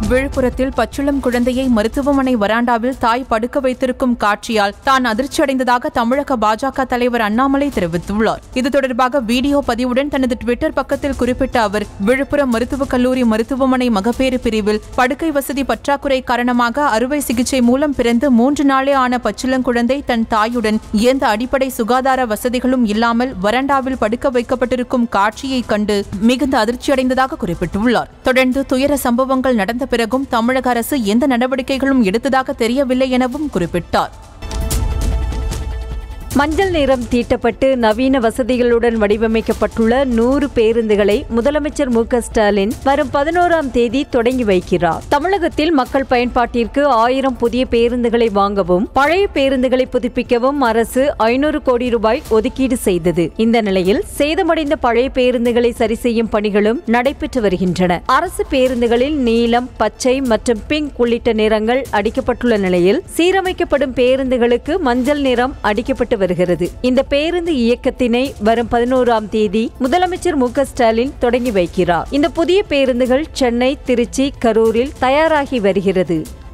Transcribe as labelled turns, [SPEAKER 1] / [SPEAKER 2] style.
[SPEAKER 1] விழுப்புரத்தில் பச்சிளம் குழந்தையை மருத்துவமனை வராண்டாவில் தாய் படுக்க வைத்திருக்கும் காட்சியால் தான் அதிர்ச்சியடைந்ததாக தமிழக பாஜக தலைவர் அண்ணாமலை தெரிவித்துள்ளார் இது தொடர்பாக வீடியோ பதிவுடன் தனது டுவிட்டர் பக்கத்தில் குறிப்பிட்ட அவர் விழுப்புரம் மருத்துவக் கல்லூரி மருத்துவமனை மகப்பேறு பிரிவில் படுக்கை வசதி பற்றாக்குறை காரணமாக அறுவை சிகிச்சை மூலம் பிறந்து மூன்று நாளே ஆன பச்சிளங்குழந்தை தன் தாயுடன் எந்த அடிப்படை சுகாதார வசதிகளும் இல்லாமல் வராண்டாவில் படுக்க வைக்கப்பட்டிருக்கும் காட்சியை கண்டு மிகுந்த அதிர்ச்சியடைந்ததாக குறிப்பிட்டுள்ளார் தொடர்ந்து துயர சம்பவங்கள் நடந்த பிறகும் தமிழக அரசு எந்த நடவடிக்கைகளும் எடுத்ததாக தெரியவில்லை எனவும் குறிப்பிட்டார்
[SPEAKER 2] மஞ்சள் நிறம் தீட்டப்பட்டு நவீன வசதிகளுடன் வடிவமைக்கப்பட்டுள்ள நூறு பேருந்துகளை முதலமைச்சர் மு க ஸ்டாலின் வரும் பதினோராம் தேதி தொடங்கி வைக்கிறார் தமிழகத்தில் மக்கள் பயன்பாட்டிற்கு ஆயிரம் புதிய பேருந்துகளை வாங்கவும் பழைய பேருந்துகளை புதுப்பிக்கவும் அரசு ஐநூறு கோடி ரூபாய் ஒதுக்கீடு செய்தது இந்த நிலையில் சேதமடைந்த பழைய பேருந்துகளை சரி செய்யும் பணிகளும் நடைபெற்று வருகின்றன அரசு பேருந்துகளில் நீலம் பச்சை மற்றும் பிங்க் உள்ளிட்ட நிறங்கள் அடிக்கப்பட்டுள்ள நிலையில் சீரமைக்கப்படும் பேருந்துகளுக்கு மஞ்சள் நிறம் அடிக்கப்பட்டு வருகிறது இந்த பேருந்து இயக்கத்தினை வரும் பதினோராம் தேதி முதலமைச்சர் மு க ஸ்டாலின் தொடங்கி வைக்கிறார் இந்த புதிய பேருந்துகள் சென்னை திருச்சி கரூரில் தயாராகி வருகிறது